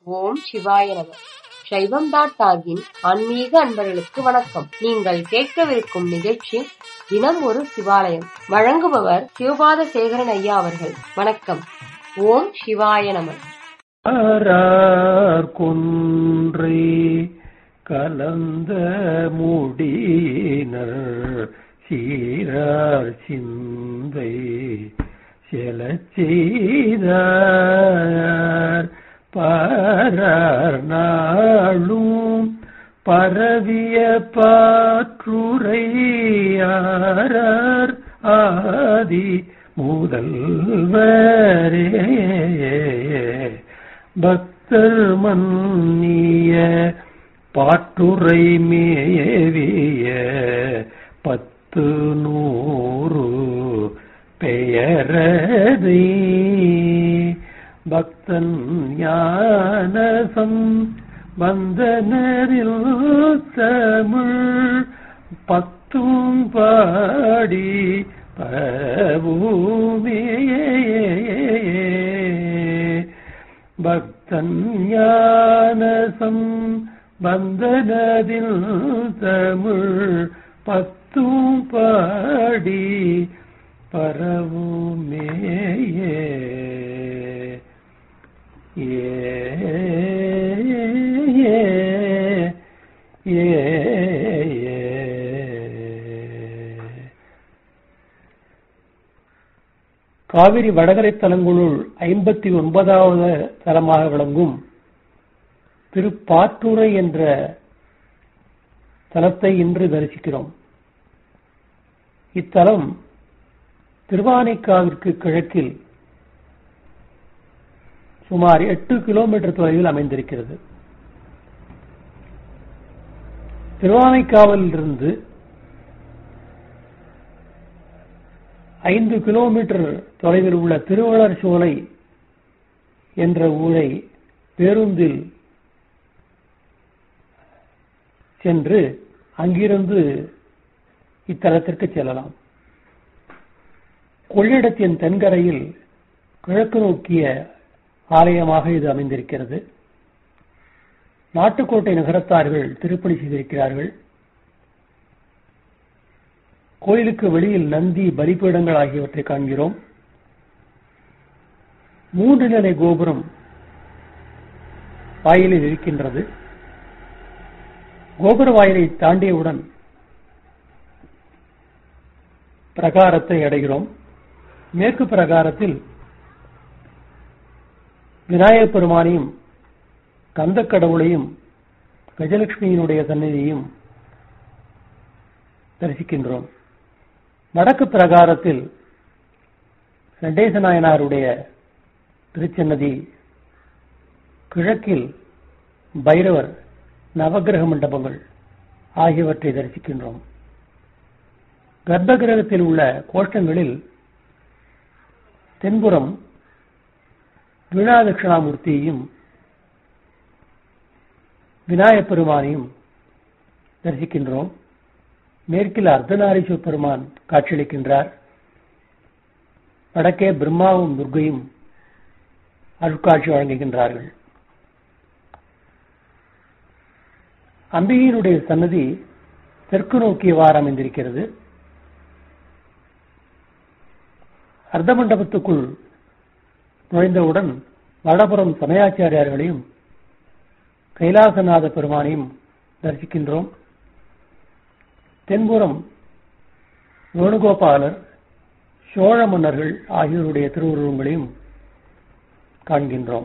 ஓம் சிவாய நம சைவம் டாட் டாகின் ஆன்மீக அன்பர்களுக்கு வணக்கம் நீங்கள் கேட்கவிருக்கும் நிகழ்ச்சி தினம் ஒரு சிவாலயம் வழங்குபவர் சிவபாத சேகரன் ஐயா அவர்கள் வணக்கம் ஓம் சிவாய நம ஆரார் கொன்றை கலந்த முடியினர் சீரார் சிந்தை செலச் செய்தார் பாரார் நாளும் பரவிய பாற்றுரையாரார் ஆதி முதல்வரே பக்தர் மன்னிய பாட்டுரை மேவிய பத்து நூறு பெயரதை பக்தன் ஞானசம் வந்தனரில் தமிழ் பத்தும் பாடி பரவுமே பக்தன் ஞானசம் பந்தனதில் தமிழ் பத்தும் பாடி பரவுமே ஏ ஏ ஏ ஏ காவிரி வடகரை தலங்களுள் ஐம்பத்தி ஒன்பதாவது தலமாக விளங்கும் திருப்பாற்றுரை என்ற தலத்தை இன்று தரிசிக்கிறோம் இத்தலம் திருவானைக்காவிற்கு கிழக்கில் சுமார் எட்டு கிலோமீட்டர் தொலைவில் அமைந்திருக்கிறது திருவானைக்காவலில் இருந்து ஐந்து கிலோமீட்டர் தொலைவில் உள்ள திருவளர் சோலை என்ற ஊரை பேருந்தில் சென்று அங்கிருந்து இத்தலத்திற்கு செல்லலாம் கொள்ளிடத்தின் தென்கரையில் கிழக்கு நோக்கிய ஆலயமாக இது அமைந்திருக்கிறது நாட்டுக்கோட்டை நகரத்தார்கள் திருப்பணி செய்திருக்கிறார்கள் கோயிலுக்கு வெளியில் நந்தி பலிபீடங்கள் ஆகியவற்றை காண்கிறோம் மூன்று நிலை கோபுரம் வாயிலில் இருக்கின்றது கோபுர வாயிலை தாண்டியவுடன் பிரகாரத்தை அடைகிறோம் மேற்கு பிரகாரத்தில் விநாயகப் பெருமானையும் கந்தக் கடவுளையும் கஜலட்சுமியினுடைய சந்நிதியையும் தரிசிக்கின்றோம் வடக்கு பிரகாரத்தில் சண்டேச நாயனாருடைய திருச்சன்னதி கிழக்கில் பைரவர் நவகிரக மண்டபங்கள் ஆகியவற்றை தரிசிக்கின்றோம் கர்ப்பகிரகத்தில் உள்ள கோஷ்டங்களில் தென்புறம் வீணாதட்சிணாமூர்த்தியையும் விநாயகப் பெருமானையும் தரிசிக்கின்றோம் மேற்கில் அர்த்தநாரீஸ்வர பெருமான் காட்சியளிக்கின்றார் வடக்கே பிரம்மாவும் துர்கையும் அருட்காட்சி வழங்குகின்றார்கள் அம்பிகையினுடைய சன்னதி தெற்கு நோக்கியவாறு அமைந்திருக்கிறது அர்த்த மண்டபத்துக்குள் நுழைந்தவுடன் வடபுறம் சமயாச்சாரியார்களையும் கைலாசநாத பெருமானையும் தரிசிக்கின்றோம் தென்புறம் வேணுகோபாலர் சோழ மன்னர்கள் ஆகியோருடைய திருவுருவங்களையும் காண்கின்றோம்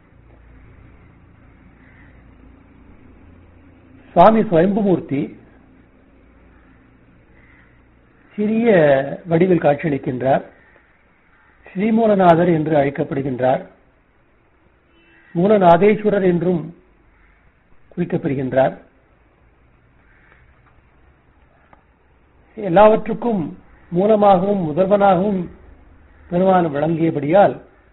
சுவாமி சுவயம்புமூர்த்தி சிறிய வடிவில் காட்சியளிக்கின்றார் ஸ்ரீமூலநாதர் என்று அழைக்கப்படுகின்றார் மூலநாதேஸ்வரர் என்றும் குறிக்கப்படுகின்றார் எல்லாவற்றுக்கும் மூலமாகவும் முதல்வனாகவும் பெருமான் விளங்கியபடியால்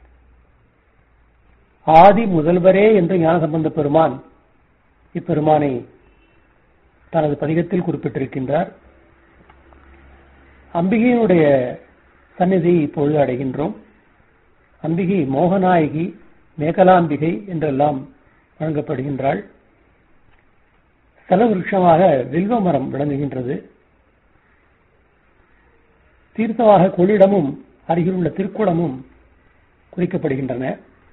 ஆதி முதல்வரே என்று ஞானசம்பந்த பெருமான் இப்பெருமானை தனது பதிகத்தில் குறிப்பிட்டிருக்கின்றார் அம்பிகையினுடைய சந்நிதியை இப்பொழுது அடைகின்றோம் அம்பிகை மோகநாயகி மேகலாம்பிகை என்றெல்லாம் வழங்கப்படுகின்றாள் ஸ்தல விருட்சமாக வில்வ மரம் விளங்குகின்றது தீர்த்தமாக கொள்ளிடமும் அருகிலுள்ள திருக்குளமும் குறிக்கப்படுகின்றன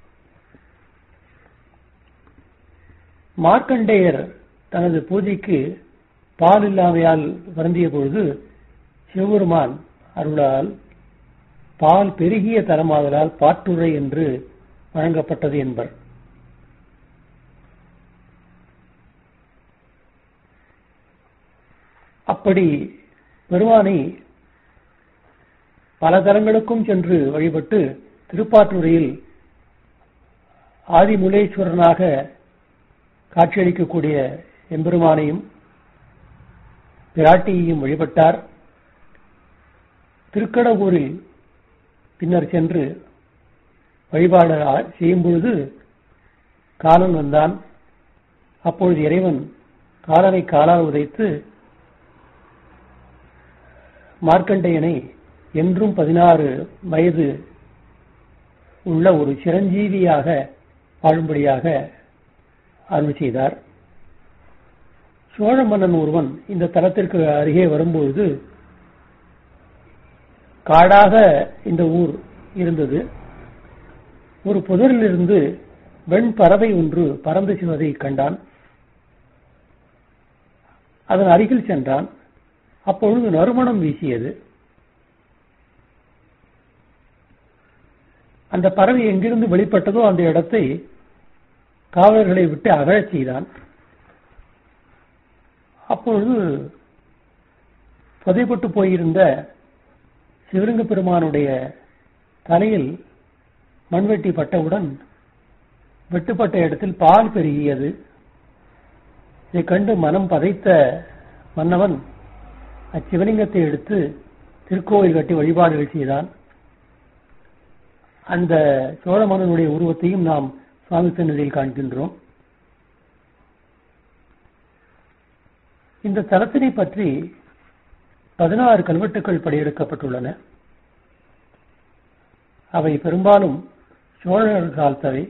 மார்க்கண்டேயர் தனது பூஜைக்கு பால் இல்லாமையால் வருந்திய பொழுது சிவபெருமான் அருளால் பால் பெருகிய தரமாதலால் பாட்டுரை என்று வழங்கப்பட்டது என்பர் அப்படி பெருமானை பல தலங்களுக்கும் சென்று வழிபட்டு திருப்பாற்றுறையில் ஆதிமுலேஸ்வரனாக காட்சியளிக்கக்கூடிய எம்பெருமானையும் பிராட்டியையும் வழிபட்டார் திருக்கடவூரில் பின்னர் சென்று வழிபாடு செய்யும் பொழுது காலன் வந்தான் அப்பொழுது இறைவன் காலனை காலால் உதைத்து மார்க்கண்டேயனை என்றும் பதினாறு வயது உள்ள ஒரு சிரஞ்சீவியாக வாழும்படியாக அருள் செய்தார் சோழ மன்னன் ஒருவன் இந்த தலத்திற்கு அருகே வரும்பொழுது காடாக இந்த ஊர் இருந்தது ஒரு புதரிலிருந்து வெண் பறவை ஒன்று பறந்து செல்வதை கண்டான் அதன் அருகில் சென்றான் அப்பொழுது நறுமணம் வீசியது அந்த பறவை எங்கிருந்து வெளிப்பட்டதோ அந்த இடத்தை காவலர்களை விட்டு அகழச் செய்தான் அப்பொழுது புதைப்பட்டு போயிருந்த சிவலிங்க பெருமானுடைய தலையில் மண்வெட்டி பட்டவுடன் வெட்டுப்பட்ட இடத்தில் பால் பெருகியது இதை கண்டு மனம் பதைத்த மன்னவன் அச்சிவலிங்கத்தை எடுத்து திருக்கோவில் கட்டி வழிபாடுகள் செய்தான் அந்த சோழ மன்னனுடைய உருவத்தையும் நாம் சுவாமி சன்னதியில் காண்கின்றோம் இந்த தலத்தினை பற்றி பதினாறு கல்வெட்டுக்கள் படையெடுக்கப்பட்டுள்ளன அவை பெரும்பாலும் சோழர்கள் காலத்தவை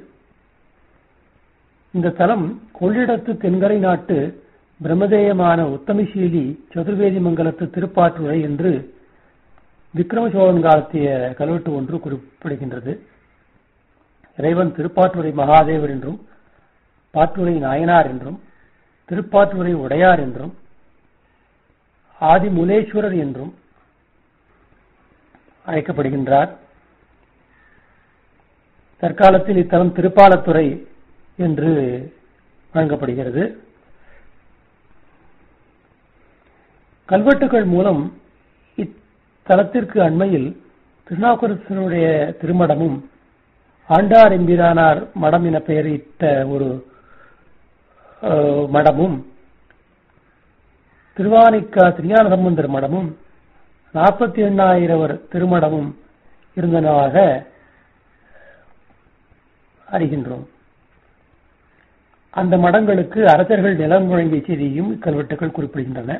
இந்த தலம் கொள்ளிடத்து தென்கரை நாட்டு பிரம்மதேயமான உத்தமசீலி சதுர்வேதி மங்கலத்து திருப்பாற்றுரை என்று விக்ரம சோழன் காலத்திய கல்வெட்டு ஒன்று குறிப்பிடுகின்றது இறைவன் திருப்பாற்றுரை மகாதேவர் என்றும் பாற்றுரை நாயனார் என்றும் திருப்பாற்றுரை உடையார் என்றும் ஆதிமுலேஸ்வரர் என்றும் அழைக்கப்படுகின்றார் தற்காலத்தில் இத்தலம் திருப்பாலத்துறை என்று வழங்கப்படுகிறது கல்வெட்டுகள் மூலம் இத்தலத்திற்கு அண்மையில் திருநாவுக்கரசனுடைய திருமடமும் ஆண்டார் எம்பிரானார் மடம் என பெயரிட்ட ஒரு மடமும் திருவானிக்கா திருஞான சம்பந்தர் மடமும் நாற்பத்தி எண்ணாயிரவர் திருமடமும் இருந்தனவாக அறிகின்றோம் அந்த மடங்களுக்கு அரசர்கள் நிலம் வழங்கிய செய்தியும் கல்வெட்டுகள் குறிப்பிடுகின்றன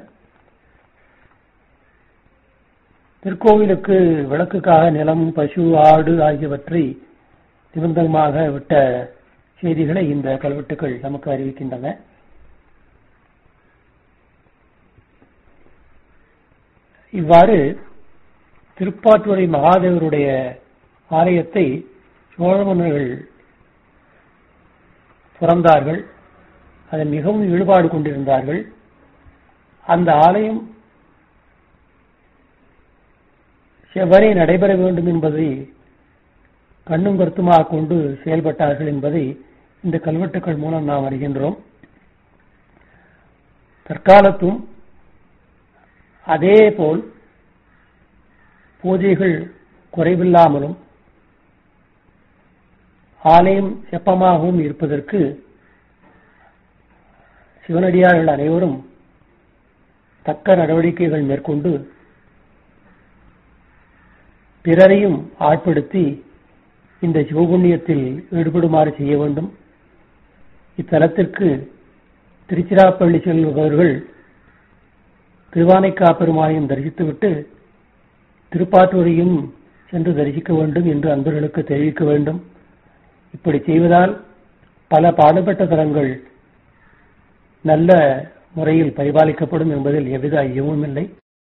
திருக்கோவிலுக்கு விளக்குக்காக நிலம் பசு ஆடு ஆகியவற்றை நிபந்தகமாக விட்ட செய்திகளை இந்த கல்வெட்டுகள் நமக்கு அறிவிக்கின்றன இவ்வாறு திருப்பாற்றுறை மகாதேவருடைய ஆலயத்தை சோழ மன்னர்கள் பிறந்தார்கள் அதில் மிகவும் ஈடுபாடு கொண்டிருந்தார்கள் அந்த ஆலயம் செவ்வரே நடைபெற வேண்டும் என்பதை கண்ணும் கருத்துமாக கொண்டு செயல்பட்டார்கள் என்பதை இந்த கல்வெட்டுக்கள் மூலம் நாம் அறிகின்றோம் தற்காலத்தும் அதே போல் பூஜைகள் குறைவில்லாமலும் ஆலயம் செப்பமாகவும் இருப்பதற்கு சிவனடியார்கள் அனைவரும் தக்க நடவடிக்கைகள் மேற்கொண்டு பிறரையும் ஆட்படுத்தி இந்த சிவபுண்ணியத்தில் ஈடுபடுமாறு செய்ய வேண்டும் இத்தலத்திற்கு திருச்சிராப்பள்ளி செல்பவர்கள் திருவானைக்கா பெருமானையும் தரிசித்துவிட்டு திருப்பாற்றூரையும் சென்று தரிசிக்க வேண்டும் என்று அன்பர்களுக்கு தெரிவிக்க வேண்டும் இப்படி செய்வதால் பல பாடுபட்ட தலங்கள் நல்ல முறையில் பரிபாலிக்கப்படும் என்பதில் எவ்வித ஐயமும் இல்லை